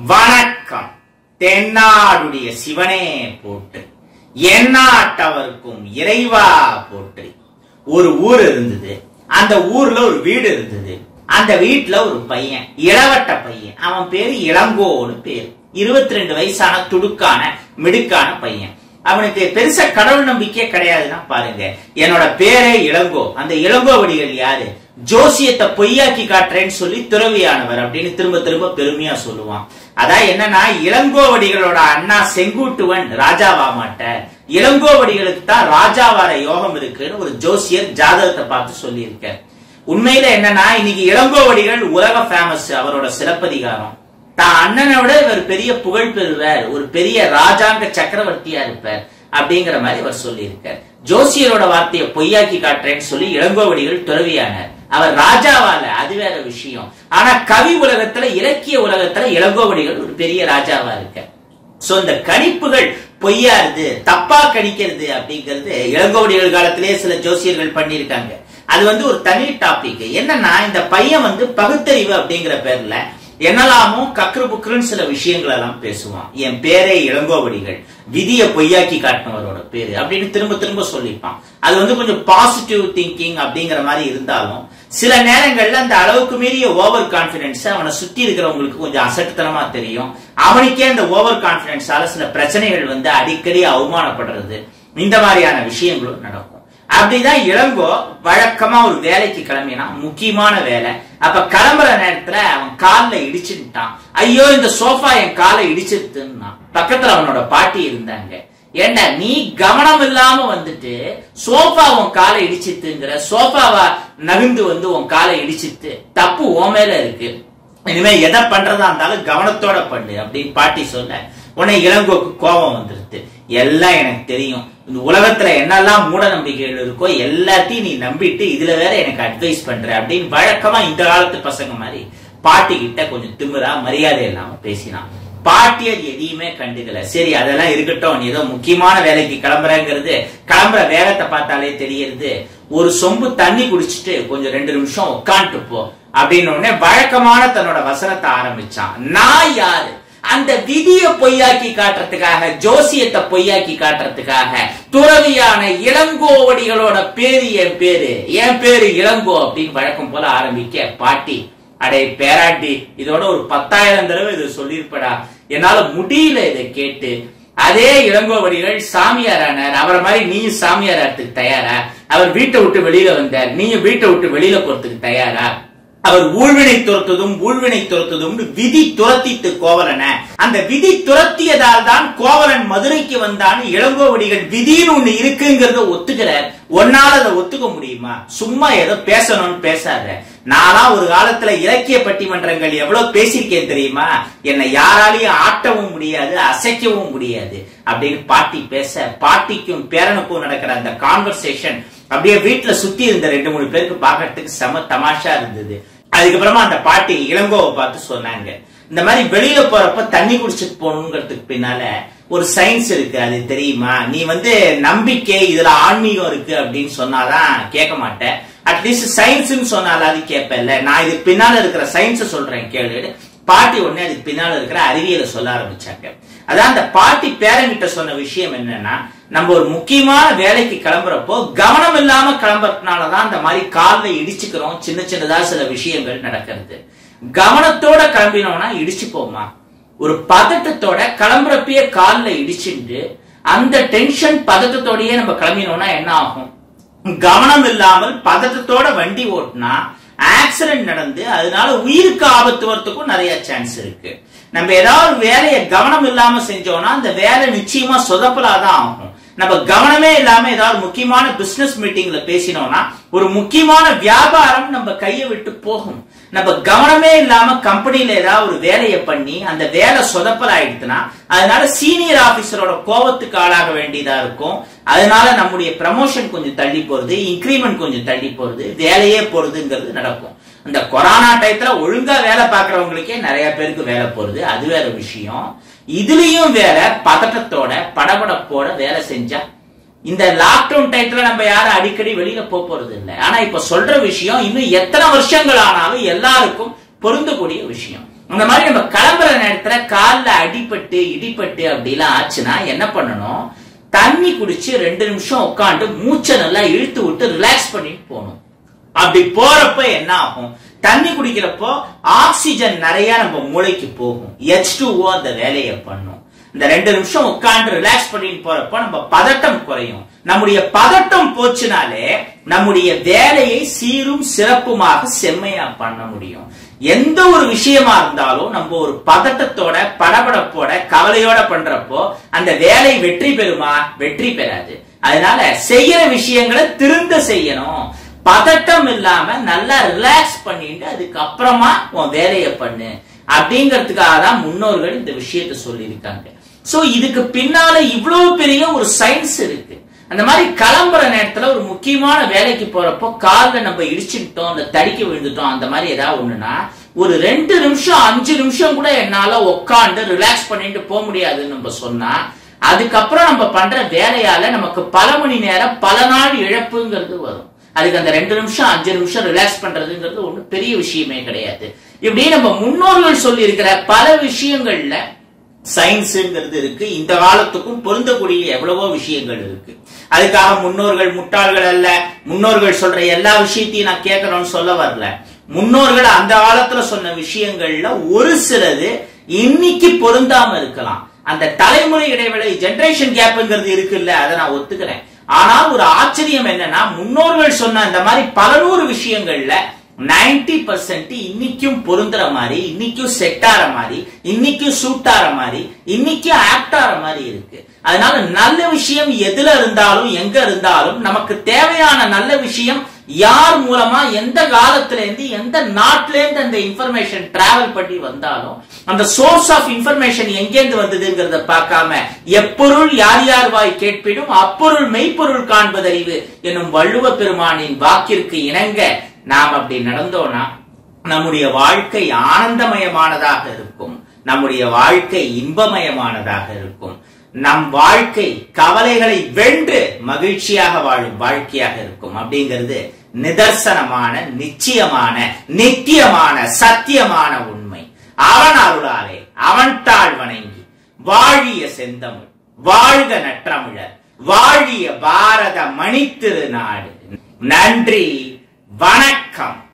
வணக்கம் தென்னாடுடைய சிவனே போற்று எந்நாட்டவர்க்கும் இறைவா போற்றி ஒரு ஊர் இருந்தது அந்த ஊர்ல ஒரு வீடு இருந்தது அந்த வீட்டுல ஒரு பையன் இளவட்ட பையன் அவன் பேரு இளங்கோன்னு பேரு இருபத்தி ரெண்டு வயசான துடுக்கான மிடுக்கான பையன் அவனுக்கு பெருசா கடவுள் நம்பிக்கையே கிடையாதுன்னா பாருங்க என்னோட பேரே இளங்கோ அந்த இளங்கோவடிகள் யாரு ஜோசியத்தை பொய்யாக்கி காட்டுறேன்னு சொல்லி துறவியானவர் அப்படின்னு திரும்ப திரும்ப பெருமையா சொல்லுவான் அதான் என்னன்னா இளங்கோவடிகளோட அண்ணா செங்குட்டுவன் ராஜாவா மாட்ட இளங்கோவடிகளுக்கு தான் ராஜாவார யோகம் இருக்குன்னு ஒரு ஜோசியர் ஜாதகத்தை பார்த்து சொல்லியிருக்கார் உண்மையில என்னன்னா இன்னைக்கு இளங்கோவடிகள் உலக ஃபேமஸ் அவரோட சிலப்பதிகாரம் தான் அண்ணனை விட இவர் பெரிய புகழ் பெறுவார் ஒரு பெரிய ராஜாங்க சக்கரவர்த்தியா இருப்பார் அப்படிங்கிற மாதிரி அவர் சொல்லியிருக்கார் ஜோசியரோட வார்த்தையை பொய்யாக்கி காட்டுறேன்னு சொல்லி இளங்கோவடிகள் துறவியானார் அவர் ராஜாவால அது வேற விஷயம் ஆனா கவி உலகத்துல இலக்கிய உலகத்துல இளங்கோவடிகள் ஒரு பெரிய ராஜாவா இருக்க சோ இந்த கணிப்புகள் பொய்யாருது தப்பா கணிக்கிறது அப்படிங்கிறது இளங்கோவடிகள் காலத்திலேயே சில ஜோசியர்கள் பண்ணியிருக்காங்க அது வந்து ஒரு தனி டாபிக் என்னன்னா இந்த பையன் வந்து பகுத்தறிவு அப்படிங்கிற பேர்ல என்னலாமோ கக்ரு புக்ருன்னு சில விஷயங்கள் எல்லாம் பேசுவான் என் பேரே இளங்கோவடிகள் விதியை பொய்யாக்கி காட்டினவரோட பேரு அப்படின்னு திரும்ப திரும்ப சொல்லிப்பான் அது வந்து கொஞ்சம் பாசிட்டிவ் திங்கிங் அப்படிங்கிற மாதிரி இருந்தாலும் சில நேரங்கள்ல அந்த அளவுக்கு மீறிய ஓவர் கான்பிடன்ஸ் அவனை சுத்தி இருக்கிறவங்களுக்கு கொஞ்சம் அசட்டுத்தனமா தெரியும் அவனுக்கே அந்த ஓவர் கான்பிடன்ஸால சில பிரச்சனைகள் வந்து அடிக்கடி அவமானப்படுறது இந்த மாதிரியான விஷயங்களும் நடக்கும் அப்படிதான் இளங்கோ வழக்கமா ஒரு வேலைக்கு கிளம்பினா முக்கியமான வேலை அப்ப கிளம்புற நேரத்துல அவன் காலில் இடிச்சுட்டான் ஐயோ இந்த சோஃபா என் காலை இடிச்சிருத்துன்னா பக்கத்துல அவனோட பாட்டி இருந்தாங்க ஏண்டா நீ கவனம் இல்லாம வந்துட்டு சோஃபா உன் காலை இடிச்சிட்டுங்கிற சோஃபாவா நகுந்து வந்து உன் காலை இடிச்சிட்டு தப்பு உன் மேல இருக்கு இனிமே எதை பண்றதா இருந்தாலும் கவனத்தோட பண்ணு அப்படின்னு பாட்டி சொல்ல உடனே இளங்கோக்கு கோபம் வந்துருது எல்லாம் எனக்கு தெரியும் இந்த உலகத்துல என்னெல்லாம் மூட நம்பிக்கைகள் இருக்கோ எல்லாத்தையும் நீ நம்பிட்டு இதுல வேற எனக்கு அட்வைஸ் பண்ற அப்படின்னு வழக்கமா இந்த காலத்து பசங்க மாதிரி பாட்டி கிட்ட கொஞ்சம் திமிரா மரியாதை இல்லாம பேசினான் பாட்டி அது எதையுமே கண்டுக்கல சரி அதெல்லாம் இருக்கட்டும் நீ ஏதோ முக்கியமான வேலைக்கு கிளம்புறங்கிறது கிளம்புற வேகத்தை பார்த்தாலே தெரியுது ஒரு சொம்பு தண்ணி குடிச்சிட்டு கொஞ்சம் ரெண்டு நிமிஷம் உட்காந்துட்டு போ அப்படின்னு உடனே வழக்கமான தன்னோட வசனத்தை ஆரம்பிச்சான் நான் யாரு அந்த விதியை பொய்யாக்கி காட்டுறதுக்காக ஜோசியத்தை பொய்யாக்கி காட்டுறதுக்காக துறவியான இளங்கோவடிகளோட பேரு என் பேரு என் பேரு இளங்கோ அப்படின்னு வழக்கம் போல ஆரம்பிக்க பாட்டி அடே பேராட்டி இதோட ஒரு பத்தாயிரம் தடவை இதை சொல்லியிருப்படா என்னால முடியல இதை கேட்டு அதே இளங்கோவடிகள் சாமியாரானார் அவரை மாதிரி நீயும் சாமியார் ஆகிறதுக்கு தயாரா அவர் வீட்டை விட்டு வெளியில வந்தார் நீயும் வீட்டை விட்டு வெளியில போறதுக்கு தயாரா அவர் ஊழ்வினை துரத்துதும் ஊழ்வினை துரத்துதும் விதி துரத்தித்து கோவலன அந்த விதி துரத்தியதால் தான் கோவலன் மதுரைக்கு வந்தான் இளங்கோவடிகள் விதின்னு ஒண்ணு இருக்குங்கிறத ஒத்துக்கிறார் ஒன்னால அதை ஒத்துக்க முடியுமா சும்மா ஏதோ பேசணும்னு பேசாத நானா ஒரு காலத்துல இலக்கிய பட்டிமன்றங்கள் எவ்வளவு பேசியிருக்கேன் தெரியுமா என்னை யாராலையும் ஆட்டவும் முடியாது அசைக்கவும் முடியாது அப்படின்னு பாட்டி பேச பாட்டிக்கும் பேரனுக்கும் நடக்கிற அந்த கான்வர்சேஷன் அப்படியே வீட்டுல சுத்தி இருந்த ரெண்டு மூணு பேருக்கு பாக்கிறதுக்கு செம தமாஷா இருந்தது அதுக்கப்புறமா அந்த பாட்டி இளங்கோவை பார்த்து சொன்னாங்க இந்த மாதிரி வெளியில போறப்ப தண்ணி குடிச்சிட்டு போகணுங்கிறதுக்கு பின்னால ஒரு சயின்ஸ் இருக்கு அது தெரியுமா நீ வந்து நம்பிக்கை இதுல ஆன்மீகம் இருக்கு அப்படின்னு சொன்னாதான் கேட்க மாட்டேன் அட்லீஸ்ட் சயின்ஸ்னு சொன்னாலாவது கேட்பேன்ல நான் இதுக்கு பின்னால இருக்கிற சயின்ஸை சொல்றேன் கேளு பாட்டி உடனே அதுக்கு பின்னால இருக்கிற அறிவியலை சொல்ல ஆரம்பிச்சாங்க அதான் அந்த பாட்டி பேரங்கிட்ட சொன்ன விஷயம் என்னன்னா நம்ம ஒரு முக்கியமான வேலைக்கு கிளம்புறப்போ கவனம் இல்லாம கிளம்புறதுனாலதான் அந்த மாதிரி காலில் இடிச்சுக்கிறோம் சின்ன சின்னதா சில விஷயங்கள் நடக்கிறது கவனத்தோட கிளம்பினோம்னா இடிச்சு போமா ஒரு பதட்டத்தோட கிளம்புறப்பயே காலில் இடிச்சுட்டு அந்த டென்ஷன் பதட்டத்தோடயே நம்ம கிளம்பினோம்னா என்ன ஆகும் கவனம் இல்லாமல் பதட்டத்தோட வண்டி ஓட்டினா ஆக்சிடென்ட் நடந்து அதனால உயிருக்கு ஆபத்து வரத்துக்கும் நிறைய சான்ஸ் இருக்கு நம்ம ஏதாவது வேலையை கவனம் இல்லாம செஞ்சோம்னா அந்த வேலை நிச்சயமா சொதப்பலாதான் ஆகும் நம்ம கவனமே இல்லாம ஏதாவது முக்கியமான பிசினஸ் மீட்டிங்ல பேசினோம்னா ஒரு முக்கியமான வியாபாரம் நம்ம கையை விட்டு போகும் நம்ம கவனமே இல்லாம கம்பெனில ஏதாவது ஒரு வேலையை பண்ணி அந்த வேலை சொதப்பல் ஆயிடுச்சுன்னா அதனால சீனியர் ஆபீசரோட கோபத்துக்கு ஆளாக வேண்டியதா இருக்கும் அதனால நம்முடைய ப்ரமோஷன் கொஞ்சம் தள்ளி போறது இன்கிரிமெண்ட் கொஞ்சம் தள்ளி போறது வேலையே போறதுங்கிறது நடக்கும் இந்த கொரோனா டயத்துல ஒழுங்கா வேலை பார்க்கறவங்களுக்கே நிறைய பேருக்கு வேலை போறது அது வேற விஷயம் இதுலயும் வேற பதட்டத்தோட படபடப்போட வேலை செஞ்சா இந்த லாக்டவுன் டயத்துல நம்ம யாரும் அடிக்கடி வெளியில போக போறது இல்லை ஆனா இப்ப சொல்ற விஷயம் இன்னும் எத்தனை வருஷங்கள் ஆனாலும் எல்லாருக்கும் பொருந்தக்கூடிய விஷயம் அந்த மாதிரி நம்ம கிளம்புற நேரத்துல கால்ல அடிபட்டு இடிபட்டு அப்படிலாம் ஆச்சுன்னா என்ன பண்ணணும் தண்ணி குடிச்சு ரெண்டு நிமிஷம் உட்காந்து மூச்சை நல்லா இழுத்து விட்டு ரிலாக்ஸ் பண்ணிட்டு போகணும் அப்படி போறப்ப என்ன ஆகும் தண்ணி குடிக்கிறப்போ ஆக்சிஜன் நிறைய நம்ம மூளைக்கு போகும் எச் டூஓ அந்த வேலையை பண்ணும் இந்த ரெண்டு நிமிஷம் உட்கார்ந்து ரிலாக்ஸ் பண்ணிட்டு போறப்போ நம்ம பதட்டம் குறையும் நம்முடைய பதட்டம் போச்சுனாலே நம்முடைய வேலையை சீரும் சிறப்புமாக செம்மையா பண்ண முடியும் எந்த ஒரு விஷயமா இருந்தாலும் நம்ம ஒரு பதட்டத்தோட படபடப்போட கவலையோட பண்றப்போ அந்த வேலை வெற்றி பெறுமா வெற்றி பெறாது அதனால செய்யற விஷயங்களை திருந்த செய்யணும் பதட்டம் இல்லாம நல்லா ரிலாக்ஸ் பண்ணிட்டு அதுக்கப்புறமா உன் வேலையை பண்ணு அப்படிங்கிறதுக்காக தான் முன்னோர்கள் இந்த விஷயத்த சொல்லியிருக்காங்க சோ இதுக்கு பின்னால இவ்வளவு பெரிய ஒரு சயின்ஸ் இருக்கு அந்த மாதிரி கிளம்புற நேரத்துல ஒரு முக்கியமான வேலைக்கு போறப்போ கால்ல நம்ம இடிச்சுட்டோம் இல்ல தடிக்க விழுந்துட்டோம் அந்த மாதிரி ஏதாவது ஒண்ணுனா ஒரு ரெண்டு நிமிஷம் அஞ்சு நிமிஷம் கூட என்னால உட்காந்து ரிலாக்ஸ் பண்ணிட்டு போக முடியாதுன்னு நம்ம சொன்னா அதுக்கப்புறம் நம்ம பண்ற வேலையால நமக்கு பல மணி நேரம் பல நாள் இழப்புங்கிறது வரும் அதுக்கு அந்த ரெண்டு நிமிஷம் அஞ்சு நிமிஷம் ரிலாக்ஸ் பண்றதுங்கிறது ஒண்ணு பெரிய விஷயமே கிடையாது இப்படி நம்ம முன்னோர்கள் சொல்லி இருக்கிற பல விஷயங்கள்ல சயின்ஸுங்கிறது இருக்கு இந்த காலத்துக்கும் பொருந்தக்கூடிய எவ்வளவோ விஷயங்கள் இருக்கு அதுக்காக முன்னோர்கள் முட்டாள்கள் அல்ல முன்னோர்கள் சொல்ற எல்லா விஷயத்தையும் நான் கேட்கணும்னு சொல்ல வரல முன்னோர்கள் அந்த காலத்துல சொன்ன விஷயங்கள்ல ஒரு சிலது இன்னைக்கு பொருந்தாம இருக்கலாம் அந்த தலைமுறை இடைவெளி ஜெனரேஷன் கேப்ங்கிறது இருக்குல்ல அதை நான் ஒத்துக்கிறேன் ஆனால் ஒரு ஆச்சரியம் என்னன்னா முன்னோர்கள் சொன்ன அந்த மாதிரி பல நூறு விஷயங்கள்ல நைன்டி பர்சன்ட் இன்னைக்கும் பொருந்துற மாதிரி இன்னைக்கும் செட் ஆற மாதிரி இன்னைக்கும் சூட் ஆற மாதிரி இன்னைக்கும் ஆப்ட் ஆற மாதிரி இருக்கு அதனால நல்ல விஷயம் எதுல இருந்தாலும் எங்க இருந்தாலும் நமக்கு தேவையான நல்ல விஷயம் யார் மூலமா எந்த காலத்துல இருந்து எந்த நாட்டில இருந்து அந்த இன்ஃபர்மேஷன் டிராவல் பண்ணி வந்தாலும் அந்த சோர்ஸ் ஆஃப் இன்ஃபர்மேஷன் எங்கேருந்து வந்ததுங்கிறத பார்க்காம எப்பொருள் யார் யார் வாய் கேட்பினும் அப்பொருள் மெய்ப்பொருள் காண்பதறிவு என்னும் வள்ளுவ பெருமானின் வாக்கிற்கு இணங்க நாம் அப்படி நடந்தோம்னா நம்முடைய வாழ்க்கை ஆனந்தமயமானதாக இருக்கும் நம்முடைய வாழ்க்கை இன்பமயமானதாக இருக்கும் நம் வாழ்க்கை கவலைகளை வென்று மகிழ்ச்சியாக வாழும் வாழ்க்கையாக இருக்கும் அப்படிங்கிறது நிதர்சனமான நிச்சயமான நித்தியமான சத்தியமான உண்மை அவன் அருளாலே அவன் தாழ் வணங்கி வாழிய செந்தமிழ் வாழ்க நற்றமிழர் வாழிய பாரத மணித்திரு நாடு நன்றி வணக்கம்